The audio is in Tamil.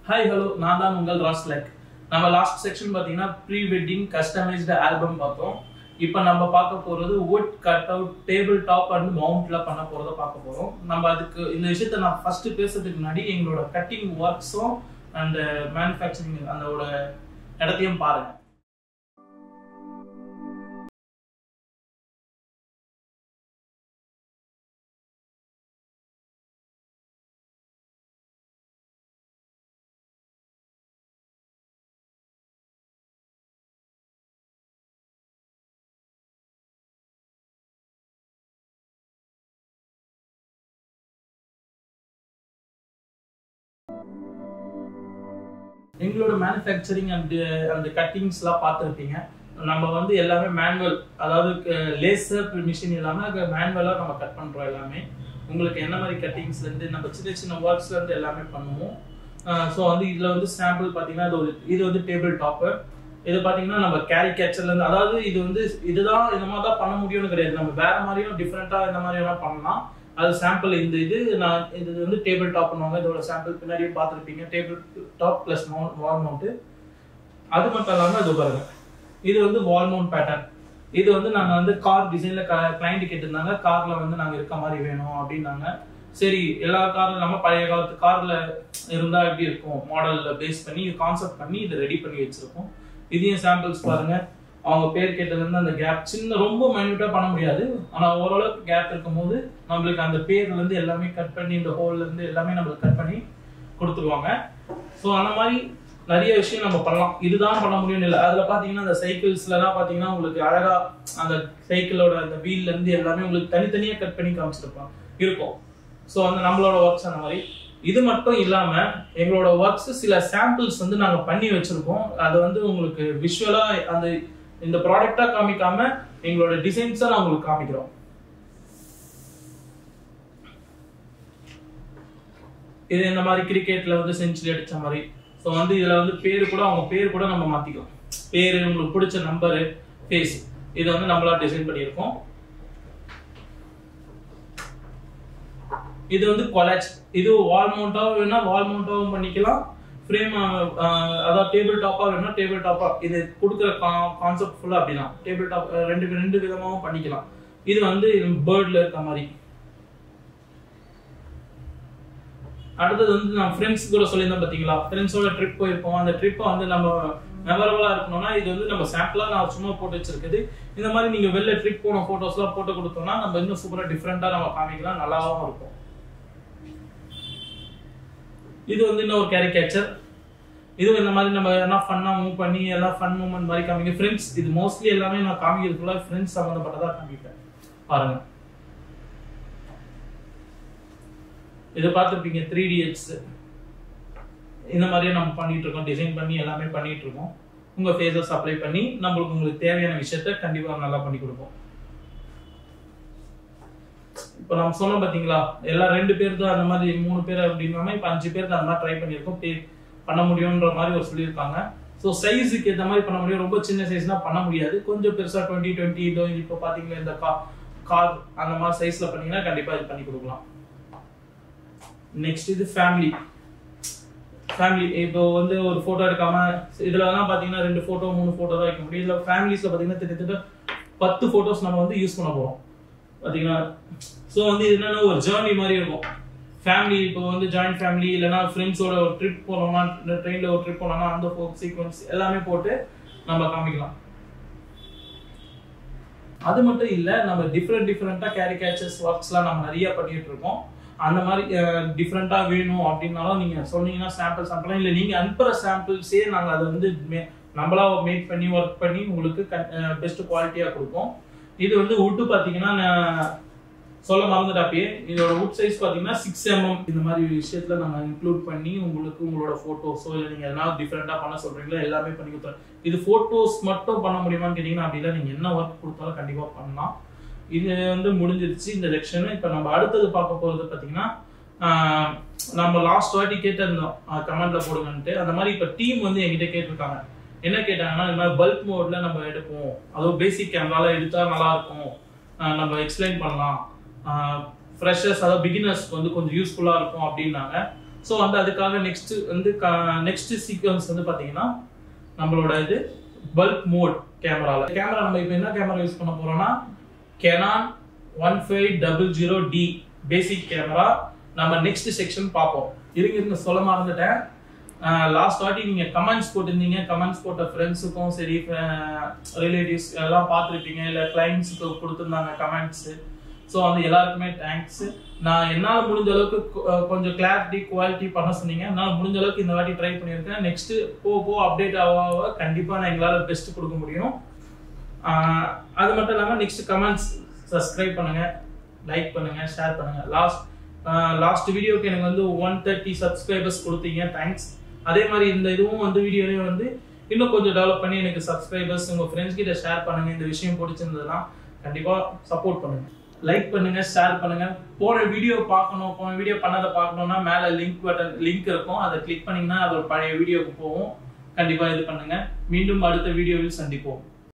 ஹாய் ஹலோ நான் தான் உங்கள் ராஸ்லெக் நம்ம லாஸ்ட் செக்ஷன் பார்த்தீங்கன்னா ப்ரீ வெட்டிங் கஸ்டமைஸ்டு ஆல்பம் பார்த்தோம் இப்போ நம்ம பார்க்க போகிறது wood cut out table top and மவுண்ட்ல பண்ண போகிறத பார்க்க போகிறோம் நம்ம அதுக்கு இந்த விஷயத்த நான் ஃபர்ஸ்ட் பேசுறதுக்கு முன்னாடி எங்களோட கட்டிங் ஒர்க்ஸும் அண்ட் மேனுஃபேக்சரிங் அதோட இடத்தையும் பாருங்க எங்களோட மேனுஃபேக்சரிங் அண்ட் அந்த கட்டிங்ஸ்லாம் பார்த்துருப்பீங்க நம்ம வந்து எல்லாமே மேனுவல் அதாவது லேசர் மிஷின் இல்லாமல் மேனுவலாக நம்ம கட் பண்ணுறோம் எல்லாமே உங்களுக்கு என்ன மாதிரி கட்டிங்ஸ்லேருந்து நம்ம சின்ன சின்ன ஒர்க்ஸ்லேருந்து எல்லாமே பண்ணுவோம் ஸோ வந்து இதில் வந்து சாம்பிள் பார்த்தீங்கன்னா இது ஒரு இது வந்து டேபிள் டாப்பு இது பார்த்தீங்கன்னா நம்ம கேரி கேச்சர்லேருந்து அதாவது இது வந்து இதுதான் இந்த மாதிரி தான் பண்ண முடியும்னு கிடையாது நம்ம வேற மாதிரியும் டிஃப்ரெண்ட்டாக இந்த மாதிரி எல்லாம் பண்ணலாம் அது சாம்பிள் இந்த இது நான் இது வந்து டேபிள் டாப் பண்ணுவாங்க இதோட சாம்பிள் பின்னாடியே பார்த்துருப்பீங்க table top plus mount wall mount அது மட்டும் இல்லாமல் இது பாருங்க இது வந்து வால் மவுண்ட் பேட்டர்ன் இது வந்து நாங்கள் வந்து கார் டிசைனில் கிளைண்ட் கேட்டிருந்தாங்க காரில் வந்து நாங்கள் இருக்க மாதிரி வேணும் அப்படின்னாங்க சரி எல்லா காரும் இல்லாமல் பழைய காலத்து காரில் இருந்தால் எப்படி இருக்கும் மாடலில் பேஸ் பண்ணி இது கான்செப்ட் பண்ணி இதை ரெடி பண்ணி வச்சுருக்கோம் இதையும் சாம்பிள்ஸ் பாருங்க அவங்க பேர் கேட்டதுலேருந்து அந்த கேப் சின்ன ரொம்ப மைன்யூட்டாக பண்ண முடியாது ஆனால் ஓரளவுக்கு கேப் இருக்கும்போது நம்மளுக்கு அந்த பேர்லேருந்து எல்லாமே கட் பண்ணி இந்த ஹோல்லேருந்து எல்லாமே நம்மளுக்கு கட் பண்ணி கொடுத்துருவாங்க ஸோ அந்த மாதிரி நிறைய விஷயம் நம்ம பண்ணலாம் இதுதான் பண்ண முடியும்னு இல்லை அதில் பார்த்தீங்கன்னா அந்த சைக்கிள்ஸ்லலாம் பார்த்தீங்கன்னா உங்களுக்கு அழகாக அந்த சைக்கிளோட அந்த வீல்லேருந்து எல்லாமே உங்களுக்கு தனித்தனியாக கட் பண்ணி காமிச்சிருப்பாங்க இருக்கும் ஸோ அந்த நம்மளோட ஒர்க்ஸ் அந்த மாதிரி இது மட்டும் இல்லாம எங்களோட ஒர்க்ஸ் சில சாம்பிள்ஸ் வந்து நாங்க பண்ணி வச்சிருக்கோம் அது வந்து உங்களுக்கு விஷுவலா அந்த இந்த ப்ராடக்டா காமிக்காம எங்களோட டிசைன்ஸா நான் உங்களுக்கு காமிக்கிறோம் இது இந்த மாதிரி கிரிக்கெட்ல வந்து செஞ்சுரி அடிச்ச மாதிரி ஸோ வந்து இதுல வந்து பேரு கூட அவங்க பேர் கூட நம்ம மாத்திக்கலாம் பேரு உங்களுக்கு பிடிச்ச நம்பரு ஃபேஸ் இதை வந்து நம்மளா டிசைன் பண்ணியிருக்கோம் இது வந்து கொலாச் இது வால் மவுண்டாவும் வேணா வால் மவுண்டாவும் பண்ணிக்கலாம் ஃப்ரேம் அதாவது டேபிள் டாப்பா வேணா டேபிள் டாப்பா இது கொடுக்குற கான்செப்ட் ஃபுல்லா அப்படிதான் டேபிள் டாப் ரெண்டு ரெண்டு விதமாவும் பண்ணிக்கலாம் இது வந்து பேர்ட்ல இருக்க மாதிரி அடுத்தது வந்து நான் ஃப்ரெண்ட்ஸ் கூட சொல்லியிருந்தேன் பார்த்தீங்களா ஃப்ரெண்ட்ஸோட ட்ரிப் போயிருப்போம் அந்த ட்ரிப்பை வந்து நம்ம மெமரபுளா இருக்கணும்னா இது வந்து நம்ம சாம்பிளா நான் சும்மா போட்டு வச்சிருக்குது இந்த மாதிரி நீங்க வெளில ட்ரிப் போன போட்டோஸ்லாம் போட்டு கொடுத்தோம்னா நம்ம இன்னும் சூப்பரா டிஃப்ரெண்டா நம்ம காமிக்கலாம் நல்லாவும் இருக்கும் இது வந்து இன்னும் ஒரு கேரிகேச்சர் இதுவும் இந்த மாதிரி நம்ம எல்லாம் ஃபன்னா மூவ் பண்ணி எல்லாம் ஃபன் மூமெண்ட் மாதிரி காமிக்க ஃப்ரெண்ட்ஸ் இது மோஸ்ட்லி எல்லாமே நான் காமிக்கிறது ஃபுல்லாக ஃப்ரெண்ட்ஸ் சம்மந்தப்பட்டதா காமிப்பேன் பாருங்க இது பார்த்துருப்பீங்க த்ரீ டிஎக்ஸ் இந்த மாதிரியே நம்ம பண்ணிட்டு இருக்கோம் டிசைன் பண்ணி எல்லாமே பண்ணிட்டு இருக்கோம் உங்க ஃபேஸஸ் அப்ளை பண்ணி நம்மளுக்கு உங்களுக்கு தேவையான விஷயத்த கண்டிப்பா நல்லா பண்ணி கொடுப்போம் இப்போ நம்ம சொன்னோம் பாத்தீங்களா எல்லாம் ரெண்டு பேர் தான் அந்த மாதிரி மூணு பேர் அப்படின்னா இப்போ அஞ்சு பேர் அந்த மாதிரி ட்ரை பண்ணியிருக்கோம் பே பண்ண முடியுன்ற மாதிரி ஒரு சொல்லியிருக்காங்க ஸோ சைஸுக்கு ஏற்ற மாதிரி பண்ண முடியும் ரொம்ப சின்ன சைஸ்னா பண்ண முடியாது கொஞ்சம் பெருசா டுவெண்ட்டி டுவெண்ட்டி இதோ இப்போ பாத்தீங்கன்னா இந்த கா கார் அந்த மாதிரி சைஸ்ல பண்ணீங்கன்னா கண்டிப்பா இது பண்ணி கொடுக்கலாம் நெக்ஸ்ட் இது ஃபேமிலி ஃபேமிலி இப்போ வந்து ஒரு போட்டோ எடுக்காம இதுல தான் பாத்தீங்கன்னா ரெண்டு போட்டோ மூணு போட்டோ தான் வைக்க முடியும் இதுல ஃபேமிலிஸ்ல பாத்தீங்கன்னா கிட்டத்தட்ட பத்து போட்டோஸ் நம்ம வந்து யூஸ் பண்ண போறோம் பாத்தீங்கன்னா ஸோ வந்து இது என்னன்னா ஒரு ஜேர்னி மாதிரி இருக்கும் ஃபேமிலி இப்போ வந்து ஜாயிண்ட் ஃபேமிலி இல்லைன்னா ஃப்ரெண்ட்ஸோட ஒரு ட்ரிப் போனோம்னா ட்ரெயினில் ஒரு ட்ரிப் போனோம்னா அந்த ஃபோக் சீக்வன்ஸ் எல்லாமே போட்டு நம்ம காமிக்கலாம் அது மட்டும் இல்லை நம்ம டிஃப்ரெண்ட் டிஃப்ரெண்ட்டாக கேரிகேச்சர்ஸ் ஒர்க்ஸ்லாம் நம்ம நிறைய பண்ணிட்டு இருக்கோம் அந்த மாதிரி டிஃப்ரெண்ட்டாக வேணும் அப்படின்னாலும் நீங்கள் சொன்னீங்கன்னா சாம்பிள்ஸ் அனுப்பலாம் இல்லை நீங்கள் அனுப்புகிற சாம்பிள்ஸே நாங்கள் அதை வந்து நம்மளா மேக் பண்ணி ஒர்க் பண்ணி உங்களுக்கு பெஸ்ட் குவாலிட்டியாக கொடுப்போம் இது வந்து உட்டு பார்த்தீங்கன்னா சொல்ல மறந்துட்டாப்பே இதோட வுட் சைஸ் பார்த்தீங்கன்னா சிக்ஸ் எம்எம் இந்த மாதிரி விஷயத்துல நாங்கள் இன்க்ளூட் பண்ணி உங்களுக்கு உங்களோட ஃபோட்டோஸோ இல்லை நீங்கள் எதனா டிஃப்ரெண்ட்டாக பண்ண சொல்றீங்களோ எல்லாமே பண்ணி கொடுத்துறோம் இது ஃபோட்டோஸ் மட்டும் பண்ண முடியுமான்னு கேட்டிங்கன்னா அப்படி இல்லை நீங்கள் என்ன ஒர்க் கொடுத்தாலும் கண்டிப்பாக பண்ணலாம் இது வந்து முடிஞ்சிருச்சு இந்த செக்ஷன் இப்போ நம்ம அடுத்தது பார்க்க போகிறது பார்த்தீங்கன்னா நம்ம லாஸ்ட் வாட்டி கேட்டிருந்தோம் கமெண்ட்ல போடுங்கன்ட்டு அந்த மாதிரி இப்போ டீம் வந்து என்கிட்ட கேட்டிருக்காங்க என்ன கேட்டாங்கன்னா இந்த மாதிரி பல்க் மோட்ல நம்ம எடுப்போம் அதுவும் பேசிக் கேமரால எடுத்தா நல்லா இருக்கும் நம்ம எக்ஸ்பிளைன் பண்ணலாம் ஃப்ரெஷர்ஸ் அதாவது பிகினர்ஸ்க்கு வந்து கொஞ்சம் யூஸ்ஃபுல்லாக இருக்கும் அப்படின்னாங்க ஸோ வந்து அதுக்காக நெக்ஸ்ட் வந்து நெக்ஸ்ட் சீக்வன்ஸ் வந்து பார்த்தீங்கன்னா நம்மளோட இது பல்க் மோட் கேமரால கேமரா நம்ம இப்போ என்ன கேமரா யூஸ் பண்ண போறோம்னா Canon one five double zero D basic camera நம்ம நெக்ஸ்ட் செக்ஷன் பார்ப்போம் இருங்க இருங்க சொல்ல மறந்துட்டேன் லாஸ்ட் வாட்டி நீங்க கமெண்ட்ஸ் போட்டிருந்தீங்க கமெண்ட்ஸ் போட்ட ஃப்ரெண்ட்ஸுக்கும் சரி ரிலேட்டிவ்ஸ் எல்லாம் பார்த்துருப்பீங்க இல்லை கிளைண்ட்ஸுக்கு கொடுத்துருந்தாங்க கமெண்ட்ஸ் ஸோ வந்து எல்லாருக்குமே தேங்க்ஸ் நான் என்னால் முடிஞ்ச அளவுக்கு கொ- அஹ் கொஞ்சம் கிளாரிட்டி குவாலிட்டி பண்ண சொன்னீங்க என்னால் முடிஞ்ச அளவுக்கு இந்த வாட்டி ட்ரை பண்ணியிருக்கேன் நெக்ஸ்ட் போக போக அப்டேட் ஆக ஆக கண்டிப்பாக நான் எங்களால் பெஸ்ட் கொடுக்க முடியும் ஆஹ் அது மட்டும் இல்லாமல் நெக்ஸ்ட் கமெண்ட்ஸ் சப்ஸ்கிரைப் பண்ணுங்க லைக் பண்ணுங்க ஷேர் பண்ணுங்க லாஸ்ட் லாஸ்ட் வீடியோக்கு எனக்கு வந்து ஒன் தேர்ட்டி சப்ஸ்கிரைபர்ஸ் கொடுத்தீங்க தேங்க்ஸ் அதே மாதிரி இந்த இதுவும் வந்து வீடியோலையும் வந்து இன்னும் கொஞ்சம் டெவலப் பண்ணி எனக்கு சப்ஸ்கிரைபர்ஸ் உங்க ஃப்ரெண்ட்ஸ் கிட்ட ஷேர் பண்ணுங்க இந்த விஷயம் பிடிச்சிருந்ததுன்னா கண்டிப்பா சப்போர்ட் பண்ணுங்க லைக் பண்ணுங்க ஷேர் பண்ணுங்க போன வீடியோ பார்க்கணும் போன வீடியோ பண்ணதை பார்க்கணும்னா மேல லிங்க் பட்டன் லிங்க் இருக்கும் அதை கிளிக் பண்ணீங்கன்னா அது ஒரு பழைய வீடியோக்கு போகும் கண்டிப்பா இது பண்ணுங்க மீண்டும் அடுத்த வீடியோவில் சந்திப்போம்